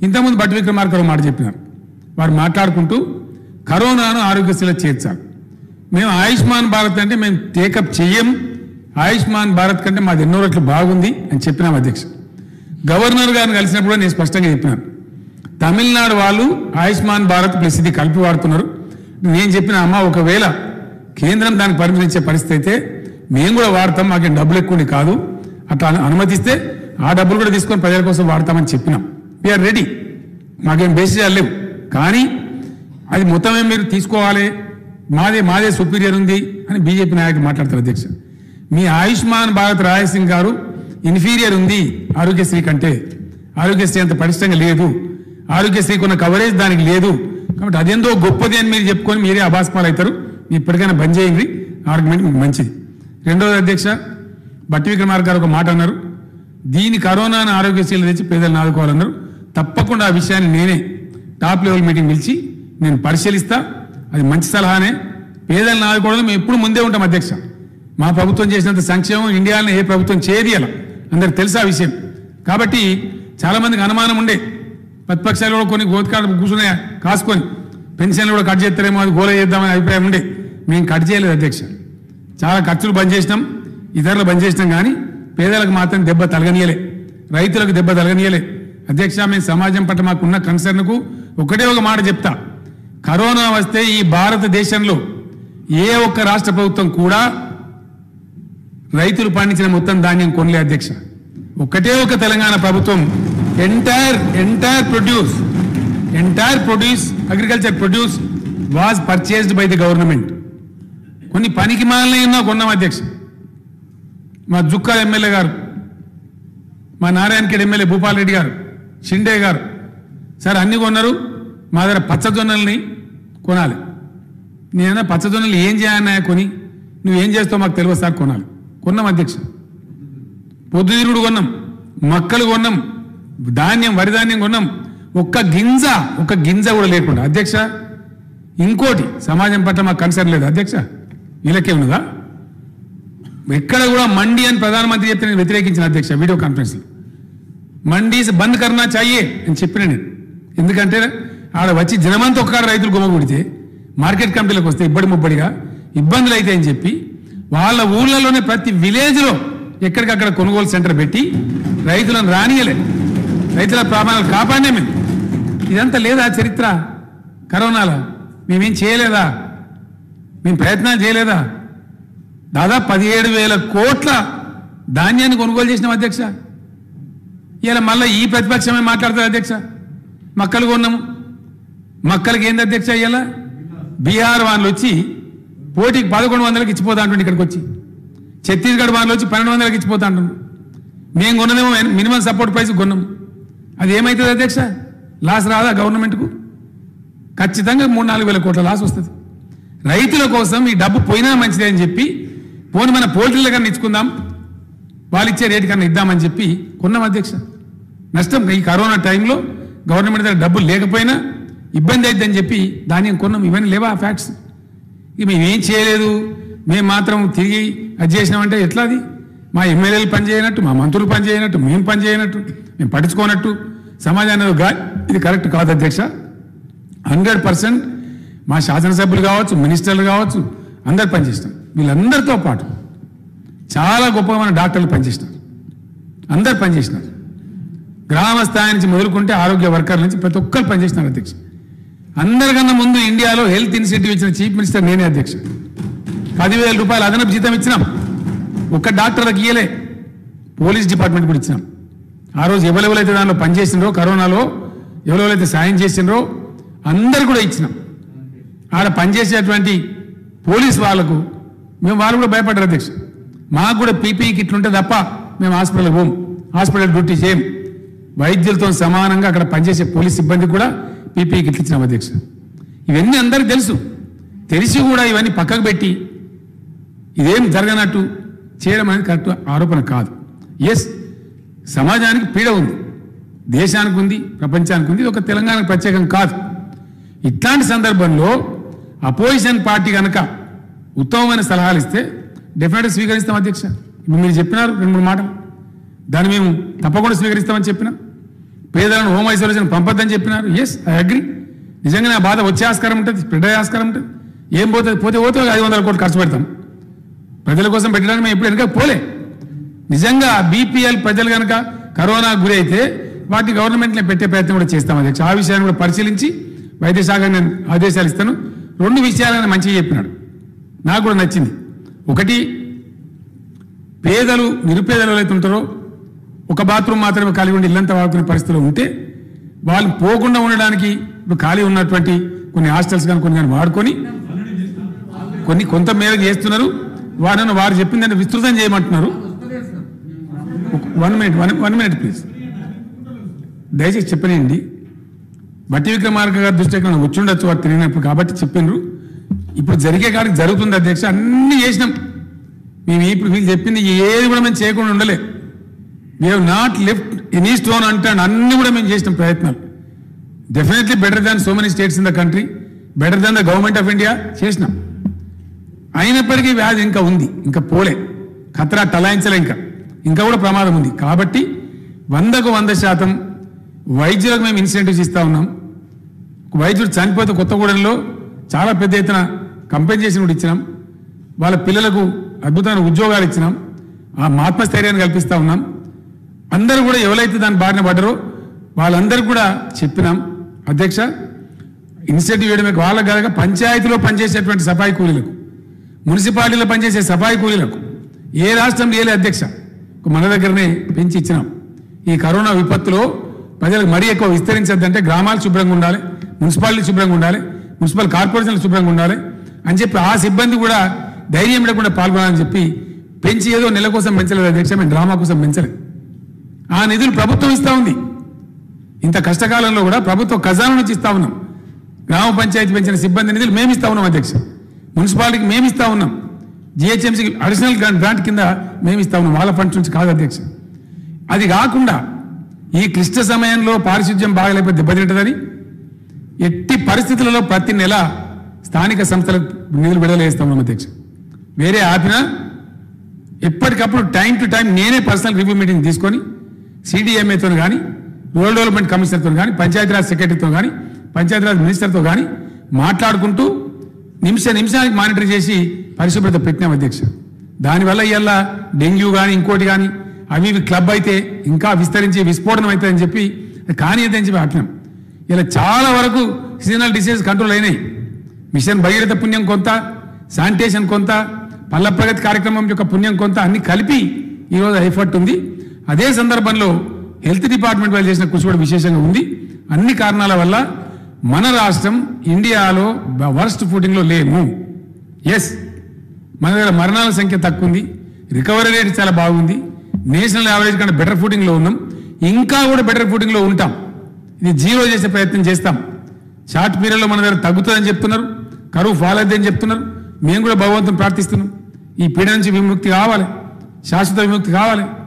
ఇంతకుముందు బట్టి విక్రమార్క ఒక మాట చెప్పినారు వారు మాట్లాడుకుంటూ కరోనాను ఆరోగ్యశ్రీలో చేర్చాలి మేము ఆయుష్మాన్ భారత్ అంటే మేము టేకప్ చెయ్యం ఆయుష్మాన్ భారత్ కంటే మాది ఎన్నో రెట్లు బాగుంది అని చెప్పినాం అధ్యక్ష గవర్నర్ గారిని కలిసినప్పుడు నేను స్పష్టంగా చెప్పినాను తమిళనాడు వాళ్ళు ఆయుష్మాన్ భారత్ ప్లస్ ఇది కలిపి వాడుతున్నారు నేను చెప్పిన అమ్మ ఒకవేళ కేంద్రం దానికి పర్మిషన్ ఇచ్చే పరిస్థితి అయితే మేము కూడా వాడతాం మాకేం డబ్బులు ఎక్కువ కాదు అట్లా అను- అనుమతిస్తే ఆ డబ్బులు కూడా తీసుకొని ప్రజల కోసం వాడతామని చెప్పినాం వీఆర్ రెడీ మాకేం బేసిజాలు లేవు కానీ అది మొత్తమే మీరు తీసుకోవాలి మాదే మాదే సుపీరియర్ ఉంది అని బీజేపీ నాయకులు మాట్లాడతారు అధ్యక్ష మీ ఆయుష్మాన్ భారత్ రాయ్ సింగ్ గారు ఇన్ఫీరియర్ ఉంది ఆరోగ్యశ్రీ కంటే ఆరోగ్యశ్రీ అంత పటిష్టంగా లేదు ఆరోగ్యశ్రీకి ఉన్న కవరేజ్ దానికి లేదు కాబట్టి అదేందో గొప్పది అని మీరు చెప్పుకొని మీరే అభాస్పాలు అవుతారు మీరు ఇప్పటికైనా బంద్ చేయండి ఆర్గ్యుమెంట్ మీకు మంచిది రెండవది అధ్యక్ష బట్టి విక్రమార్క గారు ఒక మాట అన్నారు దీని కరోనాను ఆరోగ్యశ్రీలు తెచ్చి పేదలను ఆదుకోవాలన్నారు తప్పకుండా ఆ విషయాన్ని నేనే టాప్ లెవెల్ మీటింగ్ పిలిచి నేను పరిశీలిస్తా అది మంచి సలహానే పేదలను ఆదుకోవడం మేము ఎప్పుడు ముందే ఉంటాం అధ్యక్ష మా ప్రభుత్వం చేసినంత సంక్షేమం ఇండియాలో ఏ ప్రభుత్వం చేయదీయాల అందరికి తెలుసు ఆ విషయం కాబట్టి చాలా మందికి అనుమానం ఉండే ప్రతిపక్షాలు కూడా కొన్ని గోతికాడ కూర్చునే కాసుకొని పెన్షన్లు కూడా కట్ చేస్తారేమో అది గోల చేద్దామనే అభిప్రాయం ఉండే మేము కట్ చేయలేదు అధ్యక్ష చాలా ఖర్చులు బంద్ చేసినాం ఇతరులు బంద్ చేసినాం కానీ పేదలకు మాత్రం దెబ్బ తలగనీయలే రైతులకు దెబ్బ తలగనీయలే అధ్యక్ష మేము సమాజం పట్ల మాకున్న కన్సర్న్కు ఒకటే ఒక మాట చెప్తా కరోనా వస్తే ఈ భారతదేశంలో ఏ ఒక్క రాష్ట్ర ప్రభుత్వం కూడా రైతులు పండించిన మొత్తం ధాన్యం కొనలే అధ్యక్ష ఒకటే ఒక తెలంగాణ ప్రభుత్వం entire entire produce entire produce agriculture produce was purchased by the government కొన్ని పనికి మాలనే ఉన్నా కొన్నాం అధ్యక్ష మా జుక్కా ఎమ్మెల్యే గారు మా నారాయణఖేడ్ ఎమ్మెల్యే భూపాల్ రెడ్డి గారు షిండే గారు సార్ అన్ని కొన్నారు మా దగ్గర పచ్చజొన్నల్ని కొనాలి నేనన్నా పచ్చజొన్నలు ఏం చేయాలన్నా కొని నువ్వేం చేస్తావు మాకు తెలియదు సార్ కొనాలి కొన్నాం అధ్యక్ష పొద్దుతిరుగుడు కొన్నాం మక్కలు కొన్నాం ధాన్యం వరి ధాన్యం కొన్నాం ఒక్క గింజ ఒక్క గింజ కూడా లేకుండా అధ్యక్ష ఇంకోటి సమాజం పట్ల మాకు కన్సర్న్ లేదు అధ్యక్ష వీళ్ళకే ఉన్నదా ఎక్కడ కూడా మండి అని ప్రధానమంత్రి చెప్తే నేను వ్యతిరేకించిన అధ్యక్ష వీడియో కాన్ఫరెన్స్ మండీస్ బంద్ కర్నా చాయే అని చెప్పిన నేను ఎందుకంటే ఆడ వచ్చి జనమంతా ఒక్కడ రైతులు గుమ్మగుడితే మార్కెట్ కమిటీలకు వస్తే ఇబ్బడి ముబ్బడిగా ఇబ్బందులు అయితే అని చెప్పి వాళ్ళ ఊళ్ళలోనే ప్రతి విలేజ్లో ఎక్కడికక్కడ కొనుగోలు సెంటర్ పెట్టి రైతులను రానియలే రైతుల ప్రాణాలు కాపాడినే మేము ఇదంతా లేదా చరిత్ర కరోనాలో మేమేం చేయలేదా మేము ప్రయత్నాలు చేయలేదా దాదాపు పదిహేడు వేల కోట్ల ధాన్యాన్ని కొనుగోలు చేసినాం అధ్యక్ష ఇలా మళ్ళీ ఈ ప్రతిపక్షమే మాట్లాడుతుంది అధ్యక్ష మక్కలు కొన్నాము మక్కలకి ఏంది అధ్యక్ష ఇవాళ బీహార్ వాళ్ళు వచ్చి పోటీకి పదకొండు వందలకి ఇచ్చిపోతా అంటుండే ఇక్కడికి వచ్చి ఛత్తీస్గఢ్ వాళ్ళు వచ్చి పన్నెండు వందలకి ఇచ్చిపోతా అంటున్నారు మేము కొన్నదేమో మినిమం సపోర్ట్ ప్రైస్ కొన్నాం అది ఏమవుతుంది అధ్యక్ష లాస్ రాదా గవర్నమెంట్కు ఖచ్చితంగా మూడు నాలుగు వేల కోట్ల లాస్ వస్తుంది రైతుల కోసం ఈ డబ్బు పోయినా మంచిదే అని చెప్పి పోని మన పోల్ట్రీల కన్నా ఇచ్చుకుందాం వాళ్ళు ఇచ్చే రేటు కన్నా ఇద్దామని చెప్పి కొన్నాం అధ్యక్ష నష్టం ఈ కరోనా టైంలో గవర్నమెంట్ దగ్గర డబ్బులు లేకపోయినా ఇబ్బంది అయిద్దని చెప్పి ధాన్యం కొన్నాం ఇవన్నీ లేవా ఫ్యాక్ట్స్ ఇక మేము ఏం చేయలేదు మేము మాత్రం తిరిగి అది చేసినామంటే ఎట్లా అది మా ఎమ్మెల్యేలు పని చేయనట్టు మా మంత్రులు పని చేయనట్టు మేము పని చేయనట్టు మేము పట్టించుకోనట్టు సమాజాన్ని గా- ఇది కరెక్ట్ కాదు అధ్యక్ష హండ్రెడ్ పర్సెంట్ మా శాసనసభ్యులు కావచ్చు మినిస్టర్లు కావచ్చు అందరు పనిచేస్తాం వీళ్ళందరితో పాటు చాలా గొప్పమైన డాక్టర్లు పనిచేసినారు అందరు పనిచేసినారు గ్రామ స్థాయి నుంచి మొదలుకుంటే ఆరోగ్య వర్కర్ల నుంచి ప్రతి ఒక్కరు పనిచేసినారు అధ్యక్ష అందరికన్నా ముందు ఇండియాలో హెల్త్ ఇన్సెంటివ్ ఇచ్చిన చీఫ్ మినిస్టర్ నేనే అధ్యక్ష పదివేల రూపాయలు అదనపు జీతం ఇచ్చినాం ఒక్క డాక్టర్లకు ఇయ్యలే పోలీస్ డిపార్ట్మెంట్ కూడా ఇచ్చినాం ఆ రోజు ఎవరెవరైతే దానిలో పనిచేసినరో కరోనాలో ఎవరెవరైతే సాయం చేసినరో అందరు కూడా ఇచ్చినాం ఆడ పనిచేసేటువంటి పోలీస్ వాళ్ళకు మేము వాళ్ళు కూడా భయపడ్డారు అధ్యక్ష మాకు కూడా పీపీ కిట్లు ఉంటే తప్ప మేము హాస్పిటల్కి పోం హాస్పిటల్ డ్యూటీ చేయం వైద్యులతో సమానంగా అక్కడ పనిచేసే పోలీస్ సిబ్బంది కూడా పీపీ కిట్లు ఇచ్చినాం అధ్యక్ష ఇవన్నీ అందరికీ తెలుసు తెలిసి కూడా ఇవన్నీ పక్కకు పెట్టి ఇదేం జరగనట్టు చేయడం అనేది కరెక్ట్ ఆరోపణ కాదు ఎస్ సమాజానికి పీడ ఉంది దేశానికి ఉంది ప్రపంచానికి ఉంది ఇది ఒక తెలంగాణకు ప్రత్యేకం కాదు ఇట్లాంటి సందర్భంలో అపోజిషన్ పార్టీ కనుక ఉత్తమమైన సలహాలు ఇస్తే డెఫినెట్గా స్వీకరిస్తాం అధ్యక్ష ఇప్పుడు మీరు చెప్పినారు రెండు మూడు మాటలు దాన్ని మేము తప్పకుండా స్వీకరిస్తామని చెప్పినాం పేదలను హోమ్ ఐసోలేషన్ పంపొద్దని చెప్పినారు ఎస్ ఐ అగ్రి నిజంగా నా బాధ వచ్చే ఆస్కారం ఉంటుంది స్ప్రెడ్ అయ్యే ఆస్కారం ఉంటుంది ఏం పోతుంది పోతే పోతే ఒక ఐదు వందల కోట్లు ఖర్చు పెడతాం ప్రజల కోసం పెట్టడానికి మేము ఎప్పుడు వెనక పోలే నిజంగా బీపీఎల్ ప్రజలు కనుక కరోనా గురి అయితే వాటి గవర్నమెంట్లో పెట్టే ప్రయత్నం కూడా చేస్తాం అధ్యక్ష ఆ విషయాన్ని కూడా పరిశీలించి వైద్య శాఖ నేను ఆదేశాలు ఇస్తాను రెండు విషయాలను మంచిగా చెప్పినాడు నాకు కూడా నచ్చింది ఒకటి పేదలు నిరుపేదలు ఎవరైతే ఉంటారో ఒక బాత్రూమ్ మాత్రమే ఖాళీ ఉండి ఇల్లంతా వాడుకునే పరిస్థితులు ఉంటే వాళ్ళు పోకుండా ఉండడానికి ఇప్పుడు ఖాళీ ఉన్నటువంటి కొన్ని హాస్టల్స్ కానీ కొన్ని కానీ వాడుకొని కొన్ని కొంత మేరకు చేస్తున్నారు వారిని వారు చెప్పిందని విస్తృతం చేయమంటున్నారు one minute one one minute please దయచేసి చెప్పనండి బట్టి విక్రమార్క గారి దృష్టి ఎక్కడ వచ్చి ఉండొచ్చు వారు తిరిగినప్పుడు కాబట్టి చెప్పిండ్రు ఇప్పుడు జరిగే కాడికి జరుగుతుంది అధ్యక్ష అన్ని చేసినాం మేము ఇప్పుడు వీళ్ళు చెప్పింది ఏది కూడా మేము చేయకుండా ఉండలే we have not left any stone అంటాను అన్ని కూడా మేము చేసిన ప్రయత్నాలు definitely better than so many states in the country better than the government of India చేసినాం అయినప్పటికీ వ్యాధి ఇంకా ఉంది ఇంకా పోలే ఖతరా టలాయించలే ఇంకా ఇంకా కూడా ప్రమాదం ఉంది కాబట్టి వందకు వంద శాతం వైద్యులకు మేము ఇన్సెంటివ్స్ ఇస్తా ఉన్నాం వైద్యుడు చనిపోతే కొత్తగూడెంలో చాలా పెద్ద ఎత్తున కంపెన్సేషన్ కూడా ఇచ్చినాం వాళ్ళ పిల్లలకు అద్భుతమైన ఉద్యోగాలు ఇచ్చినాం ఆ ఆత్మస్థైర్యాన్ని కల్పిస్తా ఉన్నాం అందరూ కూడా ఎవరైతే దాని బారిన పడ్డారో వాళ్ళందరూ కూడా చెప్పినాం అధ్యక్ష ఇన్సెంటివ్ వేయడమే వాళ్ళకి కాక పంచాయతీలో పనిచేసేటువంటి సఫాయి కూలీలకు మున్సిపాలిటీలో పనిచేసే సఫాయి కూలీలకు ఏ రాష్ట్రం లేలే అధ్యక్ష మన దగ్గరనే పెంచి ఇచ్చినాం ఈ కరోనా విపత్తులో ప్రజలకు మరీ ఎక్కువ విస్తరించద్దంటే గ్రామాలు శుభ్రంగా ఉండాలి మున్సిపాలిటీ శుభ్రంగా ఉండాలి మున్సిపల్ కార్పొరేషన్లు శుభ్రంగా ఉండాలి అని చెప్పి ఆ సిబ్బంది కూడా ధైర్యం లేకుండా పాల్గొనాలని చెప్పి పెంచి ఏదో నెల కోసం పెంచలేదు అధ్యక్ష మేము డ్రామా కోసం పెంచలేదు ఆ నిధులు ప్రభుత్వం ఇస్తా ఉంది ఇంత కష్టకాలంలో కూడా ప్రభుత్వ ఖజానా నుంచి ఇస్తా ఉన్నాం గ్రామ పంచాయతీ పెంచిన సిబ్బంది నిధులు మేము ఇస్తా ఉన్నాం అధ్యక్ష మున్సిపాలిటీకి మేము ఇస్తా ఉన్నాం జిహెచ్ఎంసీకి అడిషనల్ గ్రాంట్ కింద మేము ఇస్తా ఉన్నాం వాళ్ళ ఫండ్స్ నుంచి కాదు అధ్యక్ష అది కాకుండా ఈ క్లిష్ట సమయంలో పారిశుద్ధ్యం బాగలేకపోతే దెబ్బతింటుందని ఎట్టి పరిస్థితులలో ప్రతి నెల స్థానిక సంస్థలకు నిధులు విడుదల చేస్తా ఉన్నాం అధ్యక్ష వేరే ఆపినా ఎప్పటికప్పుడు టైం టు టైం నేనే పర్సనల్ రివ్యూ మీటింగ్ తీసుకొని సిడిఎంఏతో కానీ రూరల్ డెవలప్మెంట్ కమిషనర్తో కానీ పంచాయతీరాజ్ సెక్రటరీతో కానీ పంచాయతీరాజ్ మినిస్టర్తో కానీ మాట్లాడుకుంటూ నిమిష నిమిషానికి మానిటర్ చేసి పరిశుభ్రత పెట్టినాం అధ్యక్ష దానివల్ల ఇవాళ డెంగ్యూ కానీ ఇంకోటి కానీ అవి ఇవి క్లబ్ అయితే ఇంకా విస్తరించి విస్ఫోటనం అవుతుందని చెప్పి కానీ అని చెప్పి ఆపినాం ఇలా చాలా వరకు సీజనల్ డిసీజ్ కంట్రోల్ అయినాయి మిషన్ భగీరథ పుణ్యం కొంత శానిటేషన్ కొంత పల్ల ప్రగతి కార్యక్రమం యొక్క పుణ్యం కొంత అన్ని కలిపి ఈరోజు ఎఫర్ట్ ఉంది అదే సందర్భంలో హెల్త్ డిపార్ట్మెంట్ వాళ్ళు చేసిన కృషి కూడా విశేషంగా ఉంది అన్ని కారణాల వల్ల మన రాష్ట్రం ఇండియాలో వర్స్ట్ ఫుటింగ్లో లేము ఎస్ మన దగ్గర మరణాల సంఖ్య తక్కువ ఉంది రికవరీ రేట్ చాలా బాగుంది నేషనల్ యావరేజ్ కంటే బెటర్ ఫుటింగ్లో ఉన్నాం ఇంకా కూడా బెటర్ ఫుటింగ్లో ఉంటాం ఇది జీరో చేసే ప్రయత్నం చేస్తాం షార్ట్ పీరియడ్లో మన దగ్గర తగ్గుతుందని చెప్తున్నారు కరువు ఫాల్ అవుతుందని చెప్తున్నారు మేము కూడా భగవంతుని ప్రార్థిస్తున్నాం ఈ పీడ నుంచి విముక్తి కావాలి శాశ్వత విముక్తి కావాలి